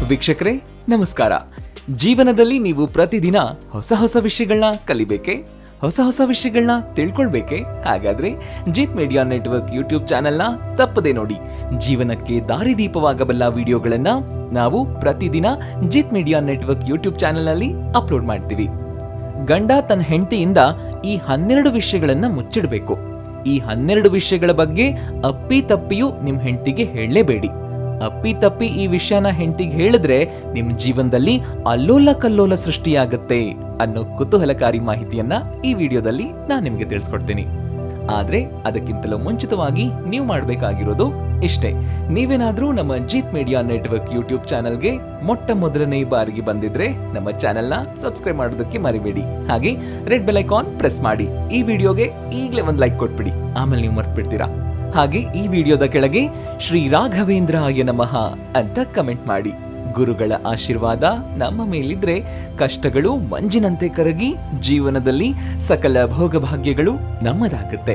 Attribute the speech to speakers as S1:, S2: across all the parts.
S1: ವೀಕ್ಷಕರೇ ನಮಸ್ಕಾರ ಜೀವನದಲ್ಲಿ ನೀವು ಪ್ರತಿದಿನ ಹೊಸ ಹೊಸ ವಿಷಯಗಳನ್ನ ಕಲಿಬೇಕೆ ಹೊಸ ಹೊಸ ವಿಷಯಗಳನ್ನ ತಿಳ್ಕೊಳ್ಬೇಕೆ ಹಾಗಾದ್ರೆ ಜಿತ್ ಮೀಡಿಯಾ ನೆಟ್ವರ್ಕ್ ಯೂಟ್ಯೂಬ್ ಚಾನೆಲ್ನ ತಪ್ಪದೆ ನೋಡಿ ಜೀವನಕ್ಕೆ ದಾರಿದೀಪವಾಗಬಲ್ಲ ವಿಡಿಯೋಗಳನ್ನ ನಾವು ಪ್ರತಿದಿನ ಜಿತ್ ಮೀಡಿಯಾ ನೆಟ್ವರ್ಕ್ ಯೂಟ್ಯೂಬ್ ಚಾನೆಲ್ನಲ್ಲಿ ಅಪ್ಲೋಡ್ ಮಾಡ್ತೀವಿ ಗಂಡ ತನ್ನ ಹೆಂಡತಿಯಿಂದ ಈ ಹನ್ನೆರಡು ವಿಷಯಗಳನ್ನ ಮುಚ್ಚಿಡಬೇಕು ಈ ಹನ್ನೆರಡು ವಿಷಯಗಳ ಬಗ್ಗೆ ಅಪ್ಪಿ ತಪ್ಪಿಯೂ ನಿಮ್ ಹೆಂಡತಿಗೆ ಹೇಳಲೇಬೇಡಿ ಅಪ್ಪಿ ತಪ್ಪಿ ಈ ವಿಷಯನ ಹೆಂಡತಿಗೆ ಹೇಳಿದ್ರೆ ನಿಮ್ ಜೀವನದಲ್ಲಿ ಅಲ್ಲೋಲ ಕಲ್ಲೋಲ ಸೃಷ್ಟಿಯಾಗತ್ತೆ ಅನ್ನೋ ಕುತೂಹಲಕಾರಿ ಮಾಹಿತಿಯನ್ನ ಈ ವಿಡಿಯೋದಲ್ಲಿ ನಾನು ನಿಮಗೆ ತಿಳಿಸ್ಕೊಡ್ತೀನಿ ಆದ್ರೆ ಅದಕ್ಕಿಂತಲೂ ಮುಂಚಿತವಾಗಿ ನೀವು ಮಾಡಬೇಕಾಗಿರೋದು ಇಷ್ಟೇ ನೀವೇನಾದ್ರೂ ನಮ್ಮ ಜೀತ್ ಮೀಡಿಯಾ ನೆಟ್ವರ್ಕ್ ಯೂಟ್ಯೂಬ್ ಚಾನಲ್ಗೆ ಮೊಟ್ಟ ಮೊದಲನೇ ಬಾರಿಗೆ ಬಂದಿದ್ರೆ ನಮ್ಮ ಚಾನೆಲ್ನ ಸಬ್ಸ್ಕ್ರೈಬ್ ಮಾಡೋದಕ್ಕೆ ಮರಿಬೇಡಿ ಹಾಗೆ ರೆಡ್ ಬೆಲ್ ಐಕಾನ್ ಪ್ರೆಸ್ ಮಾಡಿ ಈ ವಿಡಿಯೋಗೆ ಈಗಲೇ ಒಂದು ಲೈಕ್ ಕೊಟ್ಬಿಡಿ ಆಮೇಲೆ ನೀವು ಮರ್ತ್ಬಿಡ್ತೀರಾ ಹಾಗೆ ಈ ವಿಡಿಯೋದ ಕೆಳಗೆ ಶ್ರೀ ರಾಘವೇಂದ್ರಾಯ ನಮಃ ಅಂತ ಕಮೆಂಟ್ ಮಾಡಿ ಗುರುಗಳ ಆಶೀರ್ವಾದ ನಮ್ಮ ಮೇಲಿದ್ರೆ ಕಷ್ಟಗಳು ಮಂಜಿನಂತೆ ಕರಗಿ ಜೀವನದಲ್ಲಿ ಸಕಲ ಭೋಗಭಾಗ್ಯಗಳು ನಮ್ಮದಾಗುತ್ತೆ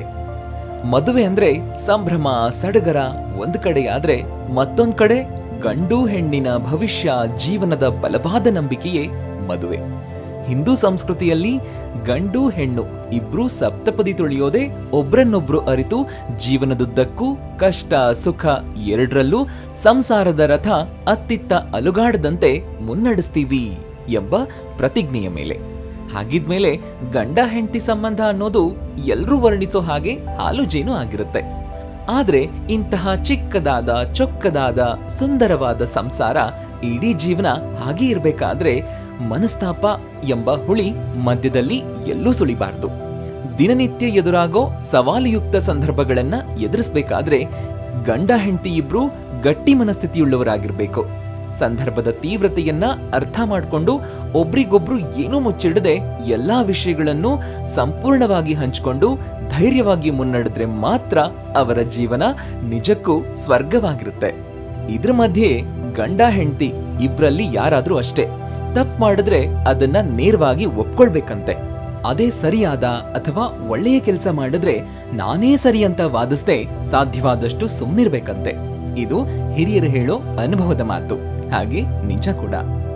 S1: ಮದುವೆ ಅಂದ್ರೆ ಸಂಭ್ರಮ ಸಡಗರ ಒಂದು ಕಡೆ ಆದ್ರೆ ಮತ್ತೊಂದ್ ಕಡೆ ಗಂಡು ಹೆಣ್ಣಿನ ಭವಿಷ್ಯ ಜೀವನದ ಬಲವಾದ ನಂಬಿಕೆಯೇ ಮದುವೆ ಹಿಂದೂ ಸಂಸ್ಕೃತಿಯಲ್ಲಿ ಗಂಡು ಹೆಣ್ಣು ಇಬ್ರು ಸಪ್ತಪದಿ ತುಳಿಯೋದೆ ಒಬ್ರನ್ನೊಬ್ರು ಅರಿತು ಜೀವನದುದ್ದಕ್ಕೂ ಕಷ್ಟ ಸುಖ ಎರಡರಲ್ಲೂ ಸಂಸಾರದ ರಥ ಅತ್ತಿತ್ತ ಅಲುಗಾಡದಂತೆ ಮುನ್ನಡೆಸ್ತೀವಿ ಎಂಬ ಪ್ರತಿಜ್ಞೆಯ ಮೇಲೆ ಹಾಗಿದ್ಮೇಲೆ ಗಂಡ ಹೆಂಡತಿ ಸಂಬಂಧ ಅನ್ನೋದು ಎಲ್ರೂ ವರ್ಣಿಸೋ ಹಾಗೆ ಹಾಲು ಜೇನು ಆಗಿರುತ್ತೆ ಆದ್ರೆ ಇಂತಹ ಚಿಕ್ಕದಾದ ಚೊಕ್ಕದಾದ ಸುಂದರವಾದ ಸಂಸಾರ ಇಡೀ ಜೀವನ ಹಾಗೆ ಇರ್ಬೇಕಾದ್ರೆ ಮನಸ್ತಾಪ ಎಂಬ ಹುಳಿ ಮಧ್ಯದಲ್ಲಿ ಎಲ್ಲೂ ಸುಳಿಬಾರ್ದು ದಿನನಿತ್ಯ ಎದುರಾಗೋ ಸವಾಲುಯುಕ್ತ ಸಂದರ್ಭಗಳನ್ನ ಎದುರಿಸಬೇಕಾದ್ರೆ ಗಂಡ ಹೆಂಡತಿ ಇಬ್ರು ಗಟ್ಟಿ ಮನಸ್ಥಿತಿಯುಳ್ಳವರಾಗಿರ್ಬೇಕು ಸಂದರ್ಭದ ತೀವ್ರತೆಯನ್ನ ಅರ್ಥ ಮಾಡಿಕೊಂಡು ಒಬ್ರಿಗೊಬ್ರು ಏನೂ ಮುಚ್ಚಿಡದೆ ಎಲ್ಲಾ ವಿಷಯಗಳನ್ನು ಸಂಪೂರ್ಣವಾಗಿ ಹಂಚಿಕೊಂಡು ಧೈರ್ಯವಾಗಿ ಮುನ್ನಡೆದ್ರೆ ಮಾತ್ರ ಅವರ ಜೀವನ ನಿಜಕ್ಕೂ ಸ್ವರ್ಗವಾಗಿರುತ್ತೆ ಇದ್ರ ಮಧ್ಯೆ ಗಂಡ ಹೆಂಡತಿ ಇಬ್ರಲ್ಲಿ ಯಾರಾದ್ರೂ ಅಷ್ಟೇ ತಪ್ಪು ಮಾಡಿದ್ರೆ ಅದನ್ನ ನೇರವಾಗಿ ಒಪ್ಕೊಳ್ಬೇಕಂತೆ ಅದೇ ಸರಿಯಾದ ಅಥವಾ ಒಳ್ಳೆಯ ಕೆಲಸ ಮಾಡಿದ್ರೆ ನಾನೇ ಸರಿ ಅಂತ ವಾದಿಸದೆ ಸಾಧ್ಯವಾದಷ್ಟು ಸುಮ್ಮನಿರ್ಬೇಕಂತೆ ಇದು ಹಿರಿಯರು ಹೇಳೋ ಅನುಭವದ ಮಾತು ಹಾಗೆ ನಿಜ ಕೂಡ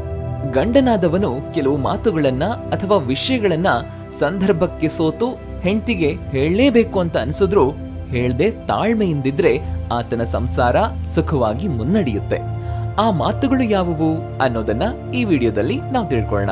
S1: ಗಂಡನಾದವನು ಕೆಲವು ಮಾತುಗಳನ್ನ ಅಥವಾ ವಿಷಯಗಳನ್ನ ಸಂದರ್ಭಕ್ಕೆ ಸೋತು ಹೆಂಡತಿಗೆ ಹೇಳಲೇಬೇಕು ಅಂತ ಅನ್ಸಿದ್ರು ಹೇಳ್ದೆ ತಾಳ್ಮೆಯಿಂದಿದ್ರೆ ಆತನ ಸಂಸಾರ ಸುಖವಾಗಿ ಮುನ್ನಡೆಯುತ್ತೆ ಆ ಮಾತುಗಳು ಯಾವುವು ಅನ್ನೋದನ್ನ ಈ ವಿಡಿಯೋದಲ್ಲಿ ನಾವು ತಿಳ್ಕೊಳ್ಳೋಣ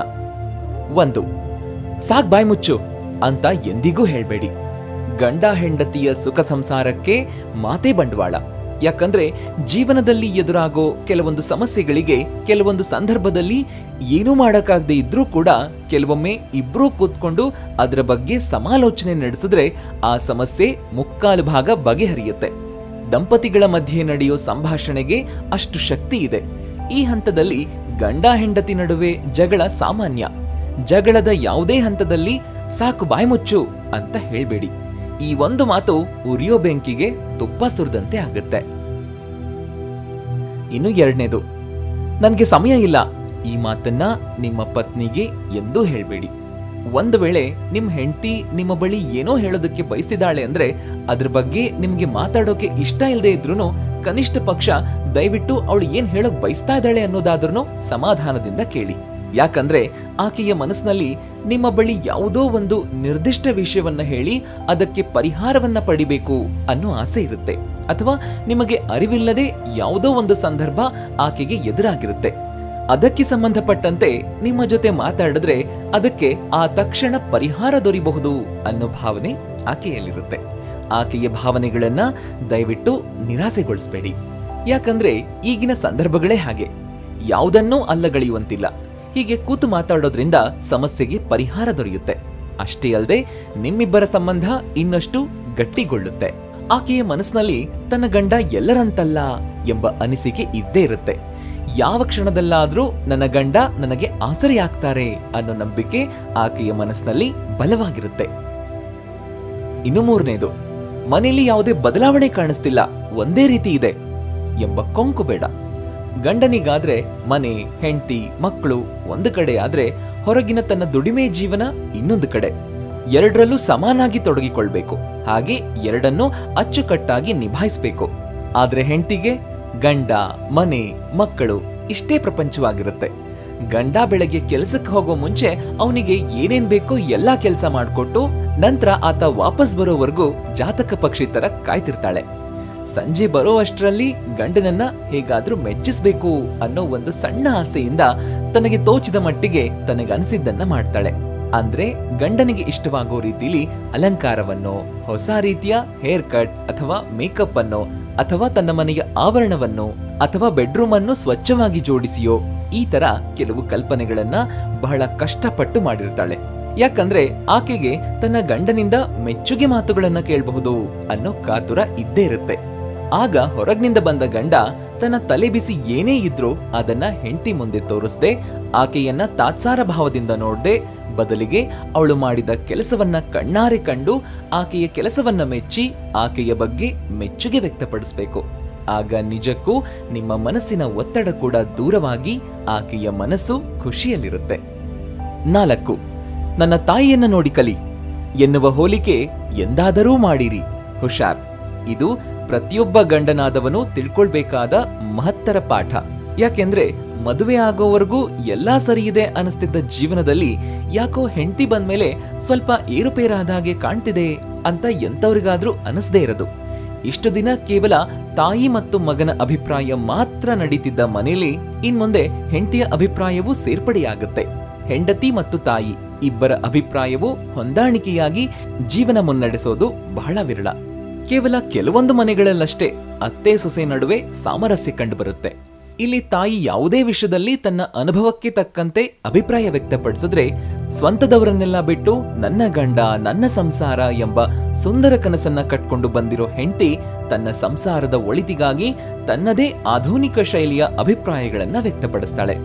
S1: ಒಂದು ಸಾಕ್ ಬಾಯ್ ಮುಚ್ಚು ಅಂತ ಎಂದಿಗೂ ಹೇಳ್ಬೇಡಿ ಗಂಡ ಹೆಂಡತಿಯ ಸುಖ ಸಂಸಾರಕ್ಕೆ ಮಾತೇ ಬಂಡವಾಳ ಯಾಕಂದ್ರೆ ಜೀವನದಲ್ಲಿ ಎದುರಾಗೋ ಕೆಲವೊಂದು ಸಮಸ್ಯೆಗಳಿಗೆ ಕೆಲವೊಂದು ಸಂದರ್ಭದಲ್ಲಿ ಏನೂ ಮಾಡಕ್ಕಾಗದೆ ಇದ್ರೂ ಕೂಡ ಕೆಲವೊಮ್ಮೆ ಇಬ್ರೂ ಕೂತ್ಕೊಂಡು ಅದರ ಬಗ್ಗೆ ಸಮಾಲೋಚನೆ ನಡೆಸಿದ್ರೆ ಆ ಸಮಸ್ಯೆ ಮುಕ್ಕಾಲು ಭಾಗ ಬಗೆಹರಿಯುತ್ತೆ ದಂಪತಿಗಳ ಮಧ್ಯೆ ನಡೆಯೋ ಸಂಭಾಷಣೆಗೆ ಅಷ್ಟು ಶಕ್ತಿ ಇದೆ ಈ ಹಂತದಲ್ಲಿ ಗಂಡ ಹೆಂಡತಿ ನಡುವೆ ಜಗಳ ಸಾಮಾನ್ಯ ಜಗಳದ ಯಾವುದೇ ಹಂತದಲ್ಲಿ ಸಾಕು ಬಾಯ್ಮುಚ್ಚು ಅಂತ ಹೇಳ್ಬೇಡಿ ಈ ಒಂದು ಮಾತು ಉರಿಯೋ ಬೆಂಕಿಗೆ ತುಪ್ಪ ಸುರಿದಂತೆ ಆಗುತ್ತೆ ಇನ್ನು ಎರಡನೇದು ನನ್ಗೆ ಸಮಯ ಇಲ್ಲ ಈ ಮಾತನ್ನ ನಿಮ್ಮ ಪತ್ನಿಗೆ ಎಂದೂ ಹೇಳ್ಬೇಡಿ ಒಂದು ವೇಳೆ ನಿಮ್ ಹೆಂಡತಿ ನಿಮ್ಮ ಬಳಿ ಏನೋ ಹೇಳೋದಕ್ಕೆ ಬಯಸ್ತಿದ್ದಾಳೆ ಅಂದ್ರೆ ಅದ್ರ ಬಗ್ಗೆ ನಿಮ್ಗೆ ಮಾತಾಡೋಕೆ ಇಷ್ಟ ಇಲ್ಲದೆ ಇದ್ರೂ ಕನಿಷ್ಠ ಪಕ್ಷ ದಯವಿಟ್ಟು ಅವಳು ಏನ್ ಹೇಳೋಕ್ ಬಯಸ್ತಾ ಇದ್ದಾಳೆ ಅನ್ನೋದಾದ್ರೂ ಸಮಾಧಾನದಿಂದ ಕೇಳಿ ಯಾಕಂದ್ರೆ ಆಕೆಯ ಮನಸ್ಸಿನಲ್ಲಿ ನಿಮ್ಮ ಬಳಿ ಯಾವುದೋ ಒಂದು ನಿರ್ದಿಷ್ಟ ವಿಷಯವನ್ನ ಹೇಳಿ ಅದಕ್ಕೆ ಪರಿಹಾರವನ್ನ ಪಡಿಬೇಕು ಅನ್ನೋ ಆಸೆ ಇರುತ್ತೆ ಅಥವಾ ನಿಮಗೆ ಅರಿವಿಲ್ಲದೆ ಯಾವುದೋ ಒಂದು ಸಂದರ್ಭ ಆಕೆಗೆ ಎದುರಾಗಿರುತ್ತೆ ಅದಕ್ಕೆ ಸಂಬಂಧಪಟ್ಟಂತೆ ನಿಮ್ಮ ಜೊತೆ ಮಾತಾಡಿದ್ರೆ ಅದಕ್ಕೆ ಆ ತಕ್ಷಣ ಪರಿಹಾರ ದೊರಿಬಹುದು ಅನ್ನೋ ಭಾವನೆ ಆಕೆಯಲ್ಲಿರುತ್ತೆ ಆಕೆಯ ಭಾವನೆಗಳನ್ನ ದಯವಿಟ್ಟು ನಿರಾಸೆಗೊಳಿಸಬೇಡಿ ಯಾಕಂದ್ರೆ ಈಗಿನ ಸಂದರ್ಭಗಳೇ ಹಾಗೆ ಯಾವುದನ್ನೂ ಅಲ್ಲಗಳೆಯುವಂತಿಲ್ಲ ಹೀಗೆ ಕೂತು ಮಾತಾಡೋದ್ರಿಂದ ಸಮಸ್ಯೆಗೆ ಪರಿಹಾರ ದೊರೆಯುತ್ತೆ ಅಷ್ಟೇ ಅಲ್ಲದೆ ನಿಮ್ಮಿಬ್ಬರ ಸಂಬಂಧ ಇನ್ನಷ್ಟು ಗಟ್ಟಿಗೊಳ್ಳುತ್ತೆ ಆಕೆಯ ಮನಸ್ಸಿನಲ್ಲಿ ತನ್ನ ಗಂಡ ಎಲ್ಲರಂತಲ್ಲ ಎಂಬ ಅನಿಸಿಕೆ ಇದ್ದೇ ಇರುತ್ತೆ ಯಾವ ಕ್ಷಣದಲ್ಲಾದ್ರೂ ನನ್ನ ಗಂಡ ನನಗೆ ಆಸರೆ ಆಗ್ತಾರೆ ಅನ್ನೋ ನಂಬಿಕೆ ಆಕೆಯ ಮನಸ್ಸಿನಲ್ಲಿ ಬಲವಾಗಿರುತ್ತೆ ಇನ್ನು ಮೂರನೇದು ಮನೆಯಲ್ಲಿ ಯಾವುದೇ ಬದಲಾವಣೆ ಕಾಣಿಸ್ತಿಲ್ಲ ಒಂದೇ ರೀತಿ ಇದೆ ಎಂಬ ಕೊಂಕು ಬೇಡ ಗಂಡನಿಗಾದ್ರೆ ಮನೆ ಹೆಂಡತಿ ಮಕ್ಕಳು ಒಂದು ಕಡೆ ಆದ್ರೆ ಹೊರಗಿನ ತನ್ನ ದುಡಿಮೆ ಜೀವನ ಇನ್ನೊಂದು ಕಡೆ ಎರಡರಲ್ಲೂ ಸಮಾನಾಗಿ ತೊಡಗಿಕೊಳ್ಬೇಕು ಹಾಗೆ ಎರಡನ್ನೂ ಅಚ್ಚುಕಟ್ಟಾಗಿ ನಿಭಾಯಿಸಬೇಕು ಆದ್ರೆ ಹೆಂಡತಿಗೆ ಗಂಡ ಮನೆ ಮಕ್ಕಳು ಇಷ್ಟೇ ಪ್ರಪಂಚವಾಗಿರುತ್ತೆ ಗಂಡ ಬೆಳಗ್ಗೆ ಕೆಲಸಕ್ಕೆ ಹೋಗೋ ಮುಂಚೆ ಅವನಿಗೆ ಏನೇನ್ ಬೇಕೋ ಎಲ್ಲಾ ಕೆಲಸ ಮಾಡಿಕೊಟ್ಟು ನಂತರ ಆತ ವಾಪಸ್ ಬರೋವರೆಗೂ ಜಾತಕ ಪಕ್ಷಿ ತರ ಕಾಯ್ತಿರ್ತಾಳೆ ಸಂಜೆ ಬರೋ ಅಷ್ಟರಲ್ಲಿ ಗಂಡನನ್ನ ಹೇಗಾದ್ರೂ ಮೆಚ್ಚಿಸ್ಬೇಕು ಅನ್ನೋ ಒಂದು ಸಣ್ಣ ಆಸೆಯಿಂದ ತನಗೆ ತೋಚಿದ ಮಟ್ಟಿಗೆ ತನಗನಿಸಿದ್ದನ್ನ ಮಾಡ್ತಾಳೆ ಅಂದ್ರೆ ಗಂಡನಿಗೆ ಇಷ್ಟವಾಗೋ ರೀತಿಲಿ ಅಲಂಕಾರವನ್ನು ಹೊಸ ರೀತಿಯ ಹೇರ್ ಕಟ್ ಅಥವಾ ಮೇಕಪ್ ಅನ್ನು ಅಥವಾ ತನ್ನ ಮನೆಯ ಆವರಣವನ್ನು ಅಥವಾ ಬೆಡ್ರೂಮ್ ಅನ್ನು ಸ್ವಚ್ಛವಾಗಿ ಜೋಡಿಸಿಯೋ ಈ ತರ ಕೆಲವು ಕಲ್ಪನೆಗಳನ್ನ ಬಹಳ ಕಷ್ಟಪಟ್ಟು ಮಾಡಿರ್ತಾಳೆ ಯಾಕಂದ್ರೆ ಆಕೆಗೆ ತನ್ನ ಗಂಡನಿಂದ ಮೆಚ್ಚುಗೆ ಮಾತುಗಳನ್ನ ಕೇಳಬಹುದು ಅನ್ನೋ ಕಾತುರ ಇದ್ದೇ ಇರುತ್ತೆ ಆಗ ಹೊರಗ್ನಿಂದ ಬಂದ ಗಂಡ ತನ್ನ ತಲೆ ಬಿಸಿ ಏನೇ ಇದ್ರೂ ಅದನ್ನ ಹೆಂಡತಿ ಮುಂದೆ ತೋರಿಸ್ದೆ ಆಕೆಯನ್ನ ತಾತ್ಸಾರ ಭಾವದಿಂದ ನೋಡ್ದೆ ಬದಲಿಗೆ ಅವಳು ಮಾಡಿದ ಕೆಲಸವನ್ನ ಕಣ್ಣಾರೆ ಕಂಡು ಆಕೆಯ ಕೆಲಸವನ್ನ ಮೆಚ್ಚಿ ಆಕೆಯ ಬಗ್ಗೆ ಮೆಚ್ಚುಗೆ ವ್ಯಕ್ತಪಡಿಸಬೇಕು ಆಗ ನಿಜಕ್ಕೂ ನಿಮ್ಮ ಮನಸ್ಸಿನ ಒತ್ತಡ ಕೂಡ ದೂರವಾಗಿ ಆಕೆಯ ಮನಸ್ಸು ಖುಷಿಯಲ್ಲಿರುತ್ತೆ ನಾಲ್ಕು ನನ್ನ ತಾಯಿಯನ್ನ ನೋಡಿ ಕಲಿ ಎನ್ನುವ ಹೋಲಿಕೆ ಎಂದಾದರೂ ಮಾಡಿರಿ ಹುಷಾರ್ ಇದು ಪ್ರತಿಯೊಬ್ಬ ಗಂಡನಾದವನು ತಿಳ್ಕೊಳ್ಬೇಕಾದ ಮಹತ್ತರ ಪಾಠ ಯಾಕೆಂದ್ರೆ ಮದುವೆ ಆಗೋವರೆಗೂ ಎಲ್ಲಾ ಸರಿಯಿದೆ ಅನಿಸ್ತಿದ್ದ ಜೀವನದಲ್ಲಿ ಯಾಕೋ ಹೆಂಡತಿ ಬಂದ್ಮೇಲೆ ಸ್ವಲ್ಪ ಏರುಪೇರಾದ ಹಾಗೆ ಕಾಣ್ತಿದೆ ಅಂತ ಎಂತವ್ರಿಗಾದ್ರೂ ಅನಿಸ್ದೇ ಇರದು ಇಷ್ಟು ದಿನ ಕೇವಲ ತಾಯಿ ಮತ್ತು ಮಗನ ಅಭಿಪ್ರಾಯ ಮಾತ್ರ ನಡೀತಿದ್ದ ಮನೇಲಿ ಇನ್ಮುಂದೆ ಹೆಂಡತಿಯ ಅಭಿಪ್ರಾಯವೂ ಸೇರ್ಪಡೆಯಾಗುತ್ತೆ ಹೆಂಡತಿ ಮತ್ತು ತಾಯಿ ಇಬ್ಬರ ಅಭಿಪ್ರಾಯವು ಹೊಂದಾಣಿಕೆಯಾಗಿ ಜೀವನ ಮುನ್ನಡೆಸೋದು ಬಹಳ ವಿರಳ ಕೇವಲ ಕೆಲವೊಂದು ಮನೆಗಳಲ್ಲಷ್ಟೇ ಅತ್ತೆ ಸೊಸೆ ನಡುವೆ ಸಾಮರಸ್ಯ ಕಂಡುಬರುತ್ತೆ ಇಲ್ಲಿ ತಾಯಿ ಯಾವುದೇ ವಿಷಯದಲ್ಲಿ ತನ್ನ ಅನುಭವಕ್ಕೆ ತಕ್ಕಂತೆ ಅಭಿಪ್ರಾಯ ವ್ಯಕ್ತಪಡಿಸಿದ್ರೆ ಸ್ವಂತದವರನ್ನೆಲ್ಲ ಬಿಟ್ಟು ನನ್ನ ಗಂಡ ನನ್ನ ಸಂಸಾರ ಎಂಬ ಸುಂದರ ಕನಸನ್ನ ಕಟ್ಕೊಂಡು ಬಂದಿರೋ ಹೆಂಡತಿ ತನ್ನ ಸಂಸಾರದ ಒಳಿತಿಗಾಗಿ ತನ್ನದೇ ಆಧುನಿಕ ಶೈಲಿಯ ಅಭಿಪ್ರಾಯಗಳನ್ನ ವ್ಯಕ್ತಪಡಿಸ್ತಾಳೆ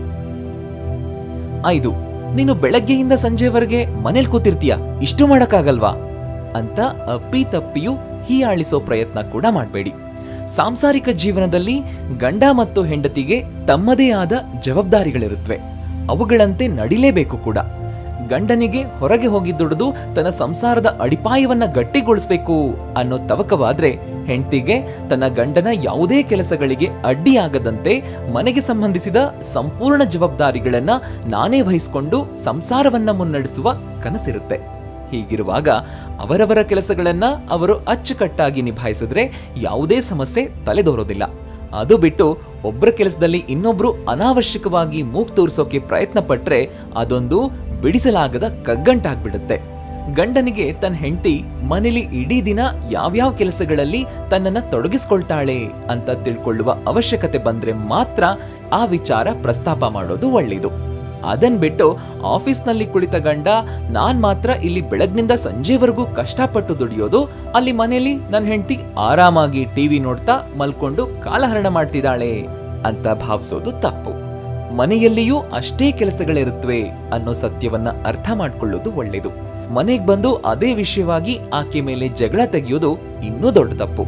S1: ಐದು ನೀನು ಬೆಳಗ್ಗೆಯಿಂದ ಸಂಜೆವರೆಗೆ ಮನೇಲಿ ಕೂತಿರ್ತೀಯ ಇಷ್ಟು ಮಾಡಕ್ಕಾಗಲ್ವಾ ಅಂತ ಅಪ್ಪಿ ತಪ್ಪಿಯೂ ಹೀಯಾಳಿಸೋ ಪ್ರಯತ್ನ ಕೂಡ ಮಾಡಬೇಡಿ ಸಾಂಸಾರಿಕ ಜೀವನದಲ್ಲಿ ಗಂಡ ಮತ್ತು ಹೆಂಡತಿಗೆ ತಮ್ಮದೇ ಆದ ಜವಾಬ್ದಾರಿಗಳಿರುತ್ತವೆ ಅವುಗಳಂತೆ ನಡಿಲೇಬೇಕು ಕೂಡ ಗಂಡನಿಗೆ ಹೊರಗೆ ಹೋಗಿ ದುಡಿದು ತನ್ನ ಸಂಸಾರದ ಅಡಿಪಾಯವನ್ನ ಗಟ್ಟಿಗೊಳಿಸಬೇಕು ಅನ್ನೋ ತವಕವಾದ್ರೆ ಹೆಂಡತಿಗೆ ತನ್ನ ಗಂಡನ ಯಾವುದೇ ಕೆಲಸಗಳಿಗೆ ಅಡ್ಡಿಯಾಗದಂತೆ ಮನೆಗೆ ಸಂಬಂಧಿಸಿದ ಸಂಪೂರ್ಣ ಜವಾಬ್ದಾರಿಗಳನ್ನ ನಾನೇ ವಹಿಸಿಕೊಂಡು ಸಂಸಾರವನ್ನ ಮುನ್ನಡೆಸುವ ಕನಸಿರುತ್ತೆ ಹೀಗಿರುವಾಗ ಅವರವರ ಕೆಲಸಗಳನ್ನ ಅವರು ಅಚ್ಚುಕಟ್ಟಾಗಿ ನಿಭಾಯಿಸಿದ್ರೆ ಯಾವುದೇ ಸಮಸ್ಯೆ ತಲೆದೋರೋದಿಲ್ಲ ಅದು ಬಿಟ್ಟು ಒಬ್ಬರ ಕೆಲಸದಲ್ಲಿ ಇನ್ನೊಬ್ರು ಅನಾವಶ್ಯಕವಾಗಿ ಮೂಗ್ ತೋರಿಸೋಕೆ ಪ್ರಯತ್ನ ಪಟ್ರೆ ಅದೊಂದು ಬಿಡಿಸಲಾಗದ ಕಗ್ಗಂಟಾಗ್ಬಿಡುತ್ತೆ ಗಂಡನಿಗೆ ತನ್ನ ಹೆಂಡತಿ ಮನೇಲಿ ಇಡೀ ದಿನ ಯಾವ್ಯಾವ ಕೆಲಸಗಳಲ್ಲಿ ತನ್ನನ್ನ ತೊಡಗಿಸ್ಕೊಳ್ತಾಳೆ ಅಂತ ತಿಳ್ಕೊಳ್ಳುವ ಅವಶ್ಯಕತೆ ಬಂದ್ರೆ ಮಾತ್ರ ಆ ವಿಚಾರ ಪ್ರಸ್ತಾಪ ಮಾಡೋದು ಒಳ್ಳೆಯದು ಅದನ್ ಬಿಟ್ಟು ಆಫೀಸ್ನಲ್ಲಿ ಕುಳಿತ ಗಂಡ ನಾನ್ ಮಾತ್ರ ಇಲ್ಲಿ ಬೆಳಗ್ನಿಂದ ಸಂಜೆವರೆಗೂ ಕಷ್ಟಪಟ್ಟು ದುಡಿಯೋದು ಅಲ್ಲಿ ಮನೆಯಲ್ಲಿ ನನ್ನ ಹೆಂಡತಿ ಆರಾಮಾಗಿ ಟಿವಿ ನೋಡ್ತಾ ಮಲ್ಕೊಂಡು ಕಾಲಹರಣ ಮಾಡ್ತಿದ್ದಾಳೆ ಅಂತ ಭಾವಿಸೋದು ತಪ್ಪು ಮನೆಯಲ್ಲಿಯೂ ಅಷ್ಟೇ ಕೆಲಸಗಳಿರುತ್ತವೆ ಅನ್ನೋ ಸತ್ಯವನ್ನ ಅರ್ಥ ಮಾಡ್ಕೊಳ್ಳೋದು ಒಳ್ಳೇದು ಮನೆಗ್ ಬಂದು ಅದೇ ವಿಷಯವಾಗಿ ಆಕೆ ಮೇಲೆ ಜಗಳ ತೆಗೆಯೋದು ಇನ್ನೂ ದೊಡ್ಡ ತಪ್ಪು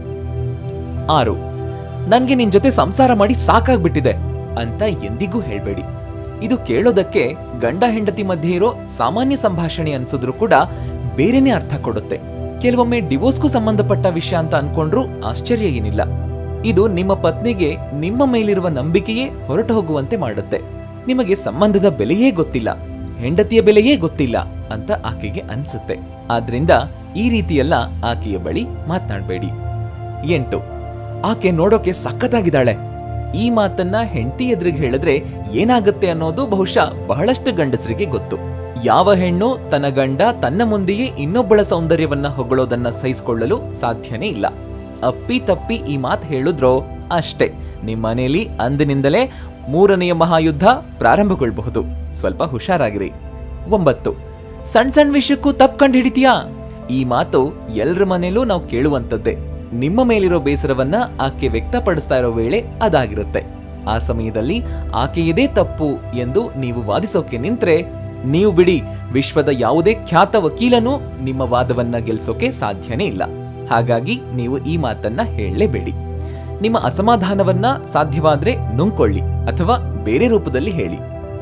S1: ಆರು ನನ್ಗೆ ನಿನ್ ಜೊತೆ ಸಂಸಾರ ಮಾಡಿ ಸಾಕಾಗ್ಬಿಟ್ಟಿದೆ ಅಂತ ಎಂದಿಗೂ ಹೇಳ್ಬೇಡಿ ಇದು ಕೇಳೋದಕ್ಕೆ ಗಂಡ ಹೆಂಡತಿ ಮಧ್ಯೆ ಇರೋ ಸಾಮಾನ್ಯ ಸಂಭಾಷಣೆ ಅನ್ಸಿದ್ರು ಕೂಡ ಬೇರೆನೇ ಅರ್ಥ ಕೊಡುತ್ತೆ ಕೆಲವೊಮ್ಮೆ ಡಿವೋರ್ಸ್ಗೂ ಸಂಬಂಧಪಟ್ಟ ವಿಷಯ ಅಂತ ಅನ್ಕೊಂಡ್ರೂ ಆಶ್ಚರ್ಯ ಏನಿಲ್ಲ ಇದು ನಿಮ್ಮ ಪತ್ನಿಗೆ ನಿಮ್ಮ ಮೇಲಿರುವ ನಂಬಿಕೆಯೇ ಹೊರಟು ಹೋಗುವಂತೆ ಮಾಡುತ್ತೆ ನಿಮಗೆ ಸಂಬಂಧದ ಬೆಲೆಯೇ ಗೊತ್ತಿಲ್ಲ ಹೆಂಡತಿಯ ಬೆಲೆಯೇ ಗೊತ್ತಿಲ್ಲ ಅಂತ ಆಕೆಗೆ ಅನ್ಸುತ್ತೆ ಆದ್ರಿಂದ ಈ ರೀತಿಯೆಲ್ಲ ಆಕೆಯ ಬಳಿ ಮಾತನಾಡಬೇಡಿ ಎಂಟು ಆಕೆ ನೋಡೋಕೆ ಸಖತ್ತಾಗಿದ್ದಾಳೆ ಈ ಮಾತನ್ನ ಹೆಂಡತಿ ಎದುರಿಗೆ ಹೇಳಿದ್ರೆ ಏನಾಗುತ್ತೆ ಅನ್ನೋದು ಬಹುಶಃ ಬಹಳಷ್ಟು ಗಂಡಸರಿಗೆ ಗೊತ್ತು ಯಾವ ಹೆಣ್ಣು ತನ್ನ ಗಂಡ ತನ್ನ ಮುಂದೆಯೇ ಇನ್ನೊಬ್ಬಳ ಸೌಂದರ್ಯವನ್ನ ಹೊಗಳೋದನ್ನ ಸಹಿಸಿಕೊಳ್ಳಲು ಸಾಧ್ಯನೇ ಇಲ್ಲ ಅಪ್ಪಿ ತಪ್ಪಿ ಈ ಮಾತು ಹೇಳಿದ್ರೋ ಅಷ್ಟೇ ನಿಮ್ಮ ಮನೆಯಲ್ಲಿ ಅಂದಿನಿಂದಲೇ ಮೂರನೆಯ ಮಹಾಯುದ್ಧ ಪ್ರಾರಂಭಗೊಳ್ಳಬಹುದು ಸ್ವಲ್ಪ ಹುಷಾರಾಗಿರಿ ಒಂಬತ್ತು ಸಣ್ಣ ಸಣ್ಣ ವಿಷಯಕ್ಕೂ ತಪ್ಪು ಕಂಡು ಹಿಡಿತೀಯಾ ಈ ಮಾತು ಎಲ್ರ ಮನೇಲೂ ನಾವು ಕೇಳುವಂತದ್ದೇ ನಿಮ್ಮ ಮೇಲಿರೋ ಬೇಸರವನ್ನ ಆಕೆ ವ್ಯಕ್ತಪಡಿಸ್ತಾ ಇರೋ ವೇಳೆ ಅದಾಗಿರುತ್ತೆ ಆ ಸಮಯದಲ್ಲಿ ಆಕೆಯದೇ ತಪ್ಪು ಎಂದು ನೀವು ವಾದಿಸೋಕೆ ನಿಂತ್ರೆ ನೀವು ಬಿಡಿ ವಿಶ್ವದ ಯಾವುದೇ ಖ್ಯಾತ ವಕೀಲನೂ ನಿಮ್ಮ ವಾದವನ್ನ ಗೆಲ್ಸೋಕೆ ಸಾಧ್ಯನೇ ಇಲ್ಲ ಹಾಗಾಗಿ ನೀವು ಈ ಮಾತನ್ನ ಹೇಳಲೇಬೇಡಿ ನಿಮ್ಮ ಅಸಮಾಧಾನವನ್ನ ಸಾಧ್ಯವಾದ್ರೆ ನುಂಗ್ಕೊಳ್ಳಿ ಅಥವಾ ಬೇರೆ ರೂಪದಲ್ಲಿ ಹೇಳಿ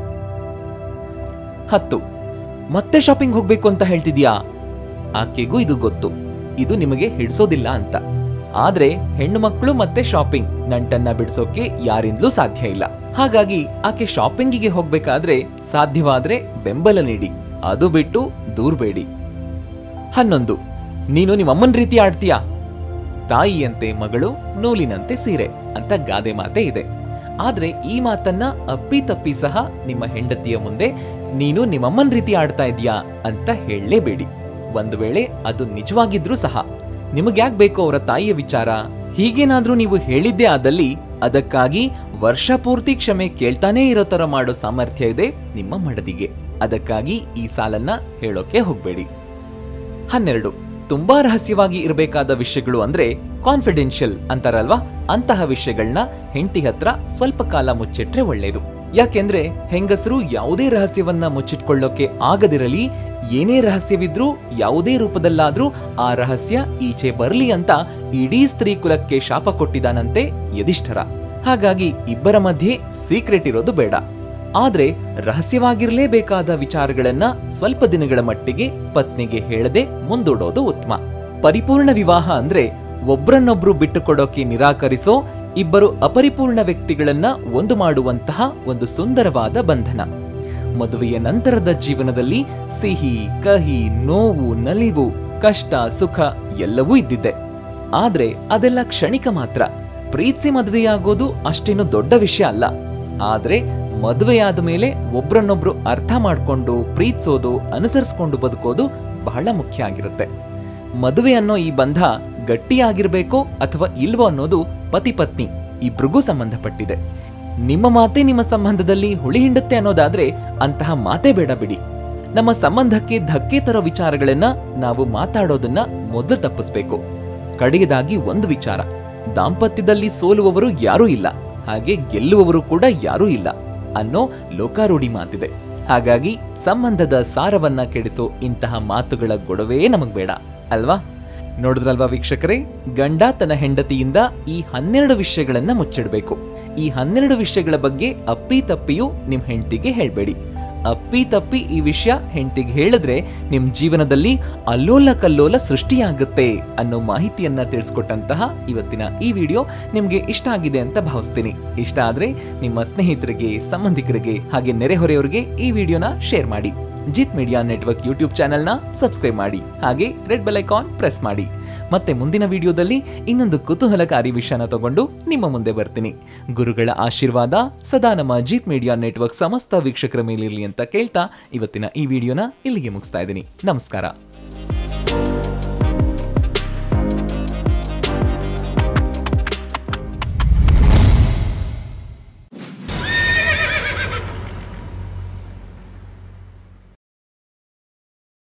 S1: ಹತ್ತು ಮತ್ತೆ ಶಾಪಿಂಗ್ ಹೋಗ್ಬೇಕು ಅಂತ ಹೇಳ್ತಿದ್ಯಾ ಆಕೆಗೂ ಇದು ಗೊತ್ತು ಇದು ನಿಮಗೆ ಹಿಡಿಸೋದಿಲ್ಲ ಅಂತ ಆದ್ರೆ ಹೆಣ್ಣು ಮಕ್ಕಳು ಮತ್ತೆ ಶಾಪಿಂಗ್ ನಂಟನ್ನ ಬಿಡಿಸೋಕೆ ಯಾರಿಂದಲೂ ಸಾಧ್ಯ ಇಲ್ಲ ಹಾಗಾಗಿ ಆಕೆ ಶಾಪಿಂಗಿಗೆ ಹೋಗ್ಬೇಕಾದ್ರೆ ಸಾಧ್ಯವಾದ್ರೆ ಬೆಂಬಲ ನೀಡಿ ಅದು ಬಿಟ್ಟು ದೂರ್ಬೇಡಿ ಹನ್ನೊಂದು ನೀನು ನಿಮ್ಮಮ್ಮನ ರೀತಿ ಆಡ್ತೀಯಾ ತಾಯಿಯಂತೆ ಮಗಳು ನೂಲಿನಂತೆ ಸೀರೆ ಅಂತ ಗಾದೆ ಮಾತೆ ಇದೆ ಆದ್ರೆ ಈ ಮಾತನ್ನ ಅಪ್ಪಿ ತಪ್ಪಿ ಸಹ ನಿಮ್ಮ ಹೆಂಡತಿಯ ಮುಂದೆ ನೀನು ನಿಮ್ಮಮ್ಮನ ರೀತಿ ಆಡ್ತಾ ಇದೀಯಾ ಅಂತ ಹೇಳಲೇಬೇಡಿ ಒಂದು ವೇಳೆ ಅದು ನಿಜವಾಗಿದ್ರೂ ಸಹ ನಿಮಗ್ಯಾಕ್ ಬೇಕು ಅವರ ತಾಯಿಯ ವಿಚಾರ ಹೀಗೇನಾದ್ರೂ ನೀವು ಹೇಳಿದ್ದೇ ಆದಲ್ಲಿ ಅದಕ್ಕಾಗಿ ವರ್ಷ ಪೂರ್ತಿ ಕ್ಷಮೆ ಕೇಳ್ತಾನೇ ಇರೋ ತರ ಮಾಡೋ ಸಾಮರ್ಥ್ಯ ಇದೆ ನಿಮ್ಮ ಮಡದಿಗೆ ಅದಕ್ಕಾಗಿ ಈ ಸಾಲನ್ನ ಹೇಳೋಕೆ ಹೋಗ್ಬೇಡಿ ಹನ್ನೆರಡು ತುಂಬಾ ರಹಸ್ಯವಾಗಿ ಇರಬೇಕಾದ ವಿಷಯಗಳು ಅಂದ್ರೆ ಕಾನ್ಫಿಡೆನ್ಷಿಯಲ್ ಅಂತಾರಲ್ವಾ ಅಂತಹ ವಿಷಯಗಳನ್ನ ಹೆಂಡತಿ ಹತ್ರ ಸ್ವಲ್ಪ ಕಾಲ ಮುಚ್ಚಿಟ್ರೆ ಒಳ್ಳೇದು ಯಾಕೆಂದ್ರೆ ಹೆಂಗಸರು ಯಾವುದೇ ರಹಸ್ಯವನ್ನ ಮುಚ್ಚಿಟ್ಕೊಳ್ಳೋಕೆ ಆಗದಿರಲಿ ಏನೇ ರಹಸ್ಯವಿದ್ರೂ ಯಾವುದೇ ರೂಪದಲ್ಲಾದ್ರೂ ಆ ರಹಸ್ಯ ಈಚೆ ಬರ್ಲಿ ಅಂತ ಇಡೀ ಸ್ತ್ರೀ ಕುಲಕ್ಕೆ ಶಾಪ ಕೊಟ್ಟಿದ್ದಾನಂತೆ ಯಧಿಷ್ಠರ ಹಾಗಾಗಿ ಇಬ್ಬರ ಮಧ್ಯೆ ಸೀಕ್ರೆಟ್ ಇರೋದು ಬೇಡ ಆದ್ರೆ ರಹಸ್ಯವಾಗಿರ್ಲೇಬೇಕಾದ ವಿಚಾರಗಳನ್ನ ಸ್ವಲ್ಪ ದಿನಗಳ ಮಟ್ಟಿಗೆ ಪತ್ನಿಗೆ ಹೇಳದೆ ಮುಂದೂಡೋದು ಉತ್ತಮ ಪರಿಪೂರ್ಣ ವಿವಾಹ ಅಂದ್ರೆ ಒಬ್ರನ್ನೊಬ್ರು ಬಿಟ್ಟುಕೊಡೋಕೆ ನಿರಾಕರಿಸೋ ಇಬ್ಬರು ಅಪರಿಪೂರ್ಣ ವ್ಯಕ್ತಿಗಳನ್ನ ಒಂದು ಮಾಡುವಂತಹ ಒಂದು ಸುಂದರವಾದ ಬಂಧನ ಮದುವೆಯ ನಂತರದ ಜೀವನದಲ್ಲಿ ಸಿಹಿ ಕಹಿ ನೋವು ನಲಿವು ಕಷ್ಟ ಸುಖ ಎಲ್ಲವೂ ಇದ್ದಿದ್ದೆ ಆದ್ರೆ ಅದೆಲ್ಲ ಕ್ಷಣಿಕ ಮಾತ್ರ ಪ್ರೀತಿಸಿ ಮದುವೆಯಾಗೋದು ಅಷ್ಟೇನು ದೊಡ್ಡ ವಿಷಯ ಅಲ್ಲ ಆದ್ರೆ ಮದುವೆಯಾದ ಮೇಲೆ ಒಬ್ರನ್ನೊಬ್ರು ಅರ್ಥ ಮಾಡ್ಕೊಂಡು ಪ್ರೀತಿಸೋದು ಅನುಸರಿಸ್ಕೊಂಡು ಬದುಕೋದು ಬಹಳ ಮುಖ್ಯ ಆಗಿರುತ್ತೆ ಮದುವೆ ಅನ್ನೋ ಈ ಬಂಧ ಗಟ್ಟಿಯಾಗಿರ್ಬೇಕೋ ಅಥವಾ ಇಲ್ವೋ ಅನ್ನೋದು ಪತಿ ಪತ್ನಿ ಇಬ್ರಿಗೂ ಸಂಬಂಧಪಟ್ಟಿದೆ ನಿಮ್ಮ ಮಾತೆ ನಿಮ್ಮ ಸಂಬಂಧದಲ್ಲಿ ಹುಳಿ ಹಿಂಡುತ್ತೆ ಅನ್ನೋದಾದ್ರೆ ಅಂತಹ ಮಾತೇ ಬೇಡ ಬಿಡಿ ನಮ್ಮ ಸಂಬಂಧಕ್ಕೆ ಧಕ್ಕೆ ತರೋ ವಿಚಾರಗಳನ್ನ ನಾವು ಮಾತಾಡೋದನ್ನ ಮೊದಲು ತಪ್ಪಿಸ್ಬೇಕು ಕಡೆಯದಾಗಿ ಒಂದು ವಿಚಾರ ದಾಂಪತ್ಯದಲ್ಲಿ ಸೋಲುವವರು ಯಾರೂ ಇಲ್ಲ ಹಾಗೆ ಗೆಲ್ಲುವವರು ಕೂಡ ಯಾರೂ ಇಲ್ಲ ಅನ್ನೋ ಲೋಕಾರೂಢಿ ಮಾತಿದೆ ಹಾಗಾಗಿ ಸಂಬಂಧದ ಸಾರವನ್ನ ಕೆಡಿಸೋ ಇಂತಹ ಮಾತುಗಳ ಗೊಡವೇ ನಮಗ್ ಬೇಡ ಅಲ್ವಾ ನೋಡಿದ್ರಲ್ವಾ ವೀಕ್ಷಕರೇ ಗಂಡ ತನ್ನ ಹೆಂಡತಿಯಿಂದ ಈ ಹನ್ನೆರಡು ವಿಷಯಗಳನ್ನ ಮುಚ್ಚಿಡ್ಬೇಕು ಈ ಹನ್ನೆರಡು ವಿಷಯಗಳ ಬಗ್ಗೆ ಅಪ್ಪಿ ತಪ್ಪಿಯೂ ನಿಮ್ ಹೆಂಡತಿಗೆ ಹೇಳ್ಬೇಡಿ ಅಪ್ಪಿ ತಪ್ಪಿ ಈ ವಿಷಯ ಹೆಂಡತಿಗೆ ಹೇಳಿದ್ರೆ ನಿಮ್ ಜೀವನದಲ್ಲಿ ಅಲ್ಲೋಲ ಕಲ್ಲೋಲ ಸೃಷ್ಟಿಯಾಗುತ್ತೆ ಅನ್ನೋ ಮಾಹಿತಿಯನ್ನ ತಿಳಿಸ್ಕೊಟ್ಟಂತಹ ಇವತ್ತಿನ ಈ ವಿಡಿಯೋ ನಿಮ್ಗೆ ಇಷ್ಟ ಆಗಿದೆ ಅಂತ ಭಾವಿಸ್ತೀನಿ ಇಷ್ಟ ಆದ್ರೆ ನಿಮ್ಮ ಸ್ನೇಹಿತರಿಗೆ ಸಂಬಂಧಿಕರಿಗೆ ಹಾಗೆ ನೆರೆಹೊರೆಯವರಿಗೆ ಈ ವಿಡಿಯೋನ ಶೇರ್ ಮಾಡಿ ಜಿತ್ ಮೀಡಿಯಾ ನೆಟ್ವರ್ಕ್ ಯೂಟ್ಯೂಬ್ ಚಾನೆಲ್ನ ಸಬ್ಸ್ಕ್ರೈಬ್ ಮಾಡಿ ಹಾಗೆ ರೆಡ್ ಬೆಲ್ ಐಕಾನ್ ಪ್ರೆಸ್ ಮಾಡಿ ಮತ್ತೆ ಮುಂದಿನ ವಿಡಿಯೋದಲ್ಲಿ ಇನ್ನೊಂದು ಕುತೂಹಲಕಾರಿ ವಿಷಯನ ತಗೊಂಡು ನಿಮ್ಮ ಮುಂದೆ ಬರ್ತೀನಿ ಗುರುಗಳ ಆಶೀರ್ವಾದ ಸದಾ ನಮ್ಮ ಜಿತ್ ಮೀಡಿಯಾ ನೆಟ್ವರ್ಕ್ ಸಮಸ್ತ ವೀಕ್ಷಕರ ಮೇಲಿರಲಿ ಅಂತ ಕೇಳ್ತಾ ಇವತ್ತಿನ ಈ ವಿಡಿಯೋನ ಇಲ್ಲಿಗೆ ಮುಗಿಸ್ತಾ ಇದ್ದೀನಿ ನಮಸ್ಕಾರ